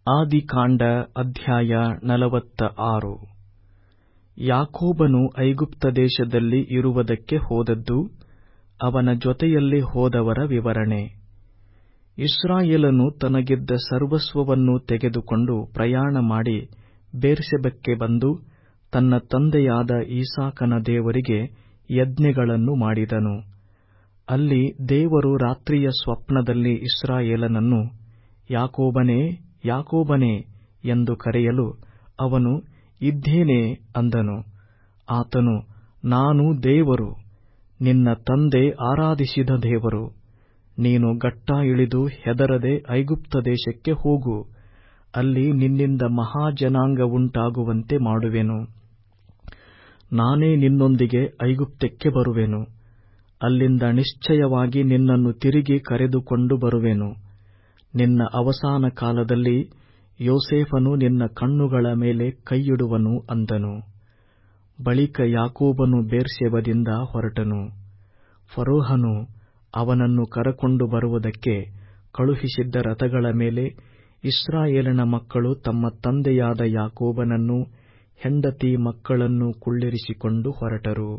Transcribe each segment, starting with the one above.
ಆದಿಕಾಂಡ ಅಧ್ಯಾಯ ನಲವತ್ತ ಆರು ಯಾಕೋಬನು ಐಗುಪ್ತ ದೇಶದಲ್ಲಿ ಇರುವುದಕ್ಕೆ ಹೋದದ್ದು ಅವನ ಜೊತೆಯಲ್ಲಿ ಹೋದವರ ವಿವರಣೆ ಇಸ್ರಾಯೇಲನು ತನಗಿದ್ದ ಸರ್ವಸ್ವವನ್ನೂ ತೆಗೆದುಕೊಂಡು ಪ್ರಯಾಣ ಮಾಡಿ ಬೇರ್ಷೆಬಕ್ಕೆ ಬಂದು ತನ್ನ ತಂದೆಯಾದ ಇಸಾಕನ ದೇವರಿಗೆ ಯಜ್ಞಗಳನ್ನು ಮಾಡಿದನು ಅಲ್ಲಿ ದೇವರು ರಾತ್ರಿಯ ಸ್ವಪ್ನದಲ್ಲಿ ಇಸ್ರಾಯೇಲನನ್ನು ಯಾಕೋಬನೇ ಯಾಕೋಬನೇ ಎಂದು ಕರೆಯಲು ಅವನು ಇದ್ದೇನೆ ಅಂದನು ಆತನು ನಾನು ದೇವರು ನಿನ್ನ ತಂದೆ ಆರಾಧಿಸಿದ ದೇವರು ನೀನು ಗಟ್ಟಾ ಇಳಿದು ಹೆದರದೆ ಐಗುಪ್ತ ದೇಶಕ್ಕೆ ಹೋಗು ಅಲ್ಲಿ ನಿನ್ನಿಂದ ಮಹಾ ಜನಾಂಗವುಂಟಾಗುವಂತೆ ಮಾಡುವೆನು ನಾನೇ ನಿನ್ನೊಂದಿಗೆ ಐಗುಪ್ತಕ್ಕೆ ಬರುವೆನು ಅಲ್ಲಿಂದ ನಿಶ್ಚಯವಾಗಿ ನಿನ್ನನ್ನು ತಿರುಗಿ ಕರೆದುಕೊಂಡು ಬರುವೆನು ನಿನ್ನ ಅವಸಾನ ಕಾಲದಲ್ಲಿ ಯೋಸೇಫನು ನಿನ್ನ ಕಣ್ಣುಗಳ ಮೇಲೆ ಕೈಯಿಡುವನು ಅಂದನು ಬಳಿಕ ಯಾಕೋಬನು ಬೇರ್ಷೆಬದಿಂದ ಹೊರಟನು ಫರೋಹನು ಅವನನ್ನು ಕರಕೊಂಡು ಬರುವುದಕ್ಕೆ ಕಳುಹಿಸಿದ್ದ ರಥಗಳ ಮೇಲೆ ಇಸ್ರಾಯೇಲನ ಮಕ್ಕಳು ತಮ್ಮ ತಂದೆಯಾದ ಯಾಕೋಬನನ್ನೂ ಹೆಂಡತಿ ಮಕ್ಕಳನ್ನೂ ಕುಳ್ಳಿರಿಸಿಕೊಂಡು ಹೊರಟರು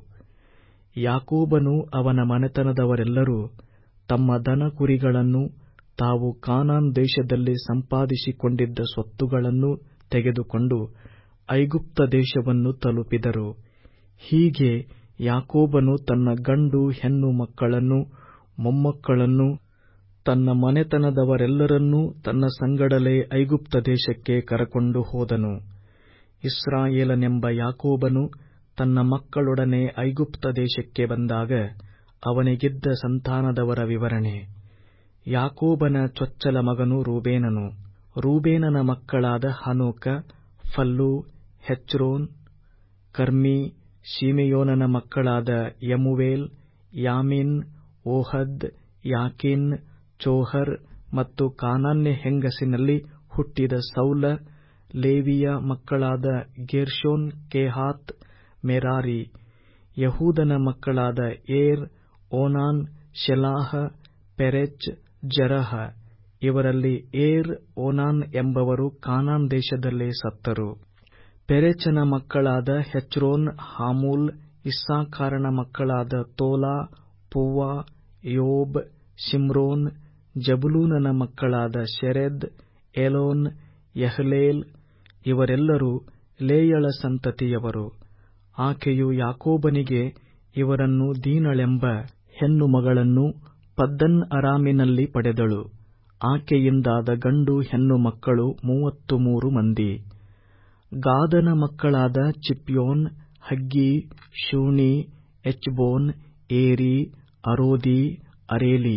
ಯಾಕೋಬನೂ ಅವನ ಮನೆತನದವರೆಲ್ಲರೂ ತಮ್ಮ ದನ ಕುರಿಗಳನ್ನೂ ತಾವು ಕಾನಾನ್ ದೇಶದಲ್ಲಿ ಸಂಪಾದಿಸಿಕೊಂಡಿದ್ದ ಸ್ವತ್ತುಗಳನ್ನೂ ತೆಗೆದುಕೊಂಡು ಐಗುಪ್ತ ದೇಶವನ್ನು ತಲುಪಿದರು ಹೀಗೆ ಯಾಕೋಬನು ತನ್ನ ಗಂಡು ಹೆಣ್ಣು ಮಕ್ಕಳನ್ನೂ ಮೊಮ್ಮಕ್ಕಳನ್ನೂ ತನ್ನ ಮನೆತನದವರೆಲ್ಲರನ್ನೂ ತನ್ನ ಸಂಗಡಲೇ ಐಗುಪ್ತ ದೇಶಕ್ಕೆ ಕರಕೊಂಡು ಹೋದನು ಇಸ್ರಾಯೇಲನೆಂಬ ಯಾಕೋಬನು ತನ್ನ ಮಕ್ಕಳೊಡನೆ ಐಗುಪ್ತ ದೇಶಕ್ಕೆ ಬಂದಾಗ ಅವನಿಗಿದ್ದ ಸಂತಾನದವರ ವಿವರಣೆ ಯಾಕೋಬನ ಚೊಚ್ಚಲ ಮಗನು ರೂಬೇನನು ರೂಬೇನನ ಮಕ್ಕಳಾದ ಹನೋಕ ಫಲ್ಲು ಹೆಚ್ರೋನ್ ಕರ್ಮೀ ಶಿಮೆಯೋನನ ಮಕ್ಕಳಾದ ಯಮುವೇಲ್ ಯಾಮಿನ್ ಓಹದ್ ಯಾಕಿನ್ ಚೋಹರ್ ಮತ್ತು ಕಾನಾನ್ಯ ಹೆಂಗಸಿನಲ್ಲಿ ಹುಟ್ಟಿದ ಸೌಲ ಲೇವಿಯ ಮಕ್ಕಳಾದ ಗೇರ್ಷೋನ್ ಕೇಹಾತ್ ಮೆರಾರಿ ಯಹೂದನ ಮಕ್ಕಳಾದ ಏರ್ ಓನಾನ್ ಶೆಲಾಹ ಪೆರೆಚ್ ಜರಹ ಇವರಲ್ಲಿ ಏರ್ ಓನಾನ್ ಎಂಬವರು ಕಾನಾನ್ ದೇಶದಲ್ಲೇ ಸತ್ತರು ಪೆರೆಚನ ಮಕ್ಕಳಾದ ಹೆಚ್ರೋನ್ ಹಾಮೂಲ್ ಇಸ್ಸಾಕಾರನ ಮಕ್ಕಳಾದ ತೋಲಾ ಪುವ್ವಾ ಯೋಬ್ ಶಿಮ್ರೋನ್ ಜಬುಲೂನನ ಮಕ್ಕಳಾದ ಶೆರೆದ್ ಎಲೋನ್ ಯಹ್ಲೇಲ್ ಇವರೆಲ್ಲರೂ ಲೇಯಳ ಸಂತತಿಯವರು ಆಕೆಯು ಯಾಕೋಬನಿಗೆ ಇವರನ್ನು ದೀನಳೆಂಬ ಹೆಣ್ಣು ಮಗಳನ್ನು ಪದ್ದನ್ ಅರಾಮಿನಲ್ಲಿ ಪಡೆದಳು ಆಕೆಯಿಂದಾದ ಗಂಡು ಹೆಣ್ಣು ಮಕ್ಕಳು ಮೂವತ್ತು ಮೂರು ಮಂದಿ ಗಾದನ ಮಕ್ಕಳಾದ ಚಿಪ್ಯೋನ್ ಹಗ್ಗೀ ಶೂಣಿ ಎಚ್ಬೋನ್ ಏರಿ ಅರೋದಿ ಅರೇಲಿ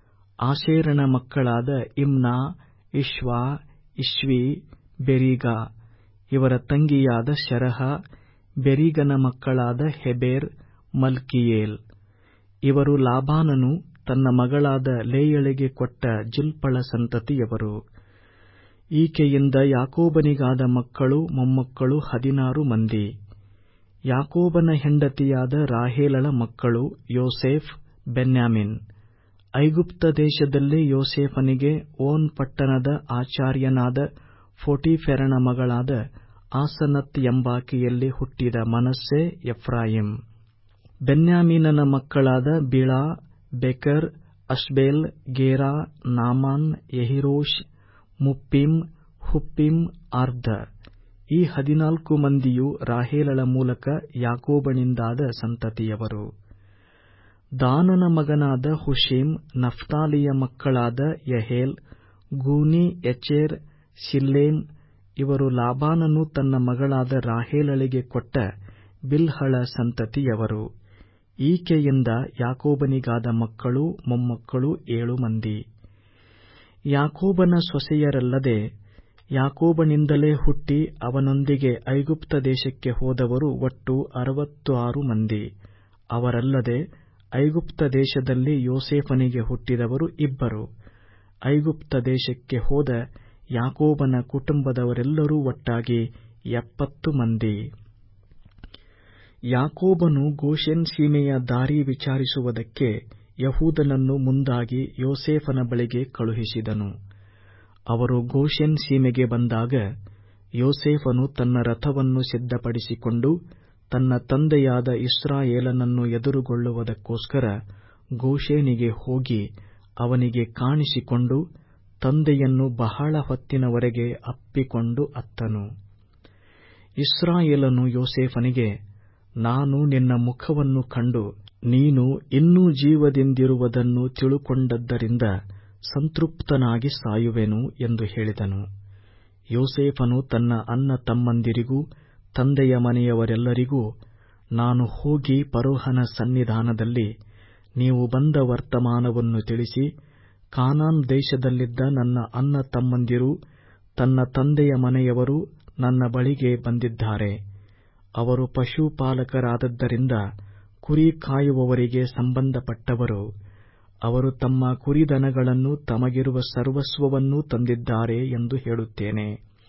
ಆಶೇರನ ಮಕ್ಕಳಾದ ಇಮ್ನಾ ಇಷ್ವಾ ಇಷ್ವಿ ಬೆರೀಗ ಇವರ ತಂಗಿಯಾದ ಶರಹ ಬೆರೀಗನ ಮಕ್ಕಳಾದ ಹೆಬೇರ್ ಮಲ್ಕಿಯೇಲ್ ಇವರು ಲಾಬಾನನು ತನ್ನ ಮಗಳಾದ ಲೇಯಳಿಗೆ ಕೊಟ್ಟ ಜಿಲ್ಪಳ ಸಂತತಿಯವರು ಈಕೆಯಿಂದ ಯಾಕೋಬನಿಗಾದ ಮಕ್ಕಳು ಮೊಮ್ಮಕ್ಕಳು ಹದಿನಾರು ಮಂದಿ ಯಾಕೋಬನ ಹೆಂಡತಿಯಾದ ರಾಹೇಲಳ ಮಕ್ಕಳು ಯೋಸೇಫ್ ಬೆನ್ಯಾಮಿನ್ ಐಗುಪ್ತ ದೇಶದಲ್ಲಿ ಯೋಸೇಫನಿಗೆ ಓನ್ ಪಟ್ಟಣದ ಆಚಾರ್ಯನಾದ ಫೋಟೀಫೆರನ ಮಗಳಾದ ಆಸನತ್ ಎಂಬಾಕೆಯಲ್ಲಿ ಹುಟ್ಟಿದ ಮನಸ್ಸೆ ಎಫ್ರಾಯಿಂ ಬೆನ್ಯಾಮೀನನ ಮಕ್ಕಳಾದ ಬಿಳಾ ಬೆಕರ್ ಅಷ್ಬೇಲ್ ಗೇರಾ ನಾಮಾನ್ ಯಹಿರೋಷ್ ಮುಪ್ಪಿಮ್ ಹುಪ್ಪಿಮ್ ಆರ್ಧ ಈ ಹದಿನಾಲ್ಕು ಮಂದಿಯು ರಾಹೇಲಳ ಮೂಲಕ ಯಾಕೋಬನಿಂದಾದ ಸಂತತಿಯವರು ದಾನನ ಮಗನಾದ ಹುಶೀಮ್ ನಫ್ತಾಲಿಯ ಮಕ್ಕಳಾದ ಯಹೇಲ್ ಗೂನಿ ಎಚೇರ್ ಶಿಲ್ಲೇಮ್ ಇವರು ಲಾಬಾನನು ತನ್ನ ಮಗಳಾದ ರಾಹೇಲಳಿಗೆ ಕೊಟ್ಟ ಬಿಲ್ಹಳ ಸಂತತಿಯವರು ಈಕೆಯಿಂದ ಯಾಕೋಬನಿಗಾದ ಮಕ್ಕಳು ಮೊಮ್ಮಕ್ಕಳು ಏಳು ಮಂದಿ ಯಾಕೋಬನ ಸೊಸೆಯರಲ್ಲದೆ ಯಾಕೋಬನಿಂದಲೇ ಹುಟ್ಟಿ ಅವನೊಂದಿಗೆ ಐಗುಪ್ತ ದೇಶಕ್ಕೆ ಹೋದವರು ಒಟ್ಟು ಅರವತ್ತು ಆರು ಮಂದಿ ಅವರಲ್ಲದೆ ಐಗುಪ್ತ ದೇಶದಲ್ಲಿ ಯೋಸೇಫನಿಗೆ ಹುಟ್ಟಿದವರು ಇಬ್ಬರು ಐಗುಪ್ತ ದೇಶಕ್ಕೆ ಹೋದ ಯಾಕೋಬನ ಕುಟುಂಬದವರೆಲ್ಲರೂ ಒಟ್ಟಾಗಿ ಎಪ್ಪತ್ತು ಮಂದಿ ಯಾಕೋಬನು ಗೋಷೆನ್ ಸೀಮೆಯ ದಾರಿ ವಿಚಾರಿಸುವುದಕ್ಕೆ ಯಹೂದನನ್ನು ಮುಂದಾಗಿ ಯೋಸೇಫನ ಬಳಿಗೆ ಕಳುಹಿಸಿದನು ಅವರು ಗೋಷೆನ್ ಸೀಮೆಗೆ ಬಂದಾಗ ಯೋಸೇಫನು ತನ್ನ ರಥವನ್ನು ಸಿದ್ಧಪಡಿಸಿಕೊಂಡು ತನ್ನ ತಂದೆಯಾದ ಇಸ್ರಾಯೇಲನನ್ನು ಎದುರುಗೊಳ್ಳುವುದಕ್ಕೋಸ್ಕರ ಗೋಷೇನಿಗೆ ಹೋಗಿ ಅವನಿಗೆ ಕಾಣಿಸಿಕೊಂಡು ತಂದೆಯನ್ನು ಬಹಳ ಹೊತ್ತಿನವರೆಗೆ ಅಪ್ಪಿಕೊಂಡು ಅತ್ತನು ಇಸ್ರಾಯೇಲನು ಯೋಸೇಫನಿಗೆ ನಾನು ನಿನ್ನ ಮುಖವನ್ನು ಕಂಡು ನೀನು ಇನ್ನೂ ಜೀವದಿಂದಿರುವುದನ್ನು ತಿಳುಕೊಂಡದ್ದರಿಂದ ಸಂತೃಪ್ತನಾಗಿ ಸಾಯುವೆನು ಎಂದು ಹೇಳಿದನು ಯೋಸೇಫನು ತನ್ನ ಅಣ್ಣ ತಮ್ಮಂದಿರಿಗೂ ತಂದೆಯ ಮನೆಯವರೆಲ್ಲರಿಗೂ ನಾನು ಹೋಗಿ ಫರೋಹನ ಸನ್ನಿಧಾನದಲ್ಲಿ ನೀವು ಬಂದ ವರ್ತಮಾನವನ್ನು ತಿಳಿಸಿ ಕಾನಾನ್ ದೇಶದಲ್ಲಿದ್ದ ನನ್ನ ಅಣ್ಣ ತಮ್ಮಂದಿರು ತನ್ನ ತಂದೆಯ ಮನೆಯವರು ನನ್ನ ಬಳಿಗೆ ಬಂದಿದ್ದಾರೆ ಅವರು ಪಶುಪಾಲಕರಾದದ್ದರಿಂದ ಕುರಿ ಕಾಯುವವರಿಗೆ ಸಂಬಂಧಪಟ್ಟವರು ಅವರು ತಮ್ಮ ಕುರಿದನಗಳನ್ನು ತಮಗಿರುವ ಸರ್ವಸ್ವವನ್ನೂ ತಂದಿದ್ದಾರೆ ಎಂದು ಹೇಳುತ್ತೇನೆ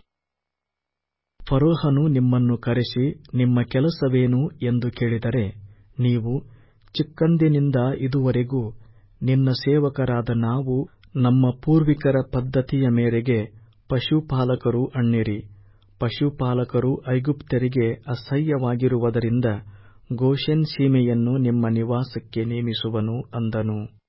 ಫರೋಹನು ನಿಮ್ಮನ್ನು ಕರೆಸಿ ನಿಮ್ಮ ಕೆಲಸವೇನು ಎಂದು ಕೇಳಿದರೆ ನೀವು ಚಿಕ್ಕಂದಿನಿಂದ ಇದುವರೆಗೂ ನಿನ್ನ ಸೇವಕರಾದ ನಾವು ನಮ್ಮ ಪೂರ್ವಿಕರ ಪದ್ಧತಿಯ ಮೇರೆಗೆ ಪಶುಪಾಲಕರು ಅಣ್ಣಿರಿ ಪಶುಪಾಲಕರು ಐಗುಪ್ತ್ಯರಿಗೆ ಅಸಹ್ಯವಾಗಿರುವುದರಿಂದ ಗೋಷೆನ್ ಸೀಮೆಯನ್ನು ನಿಮ್ಮ ನಿವಾಸಕ್ಕೆ ನೇಮಿಸುವನು ಅಂದನು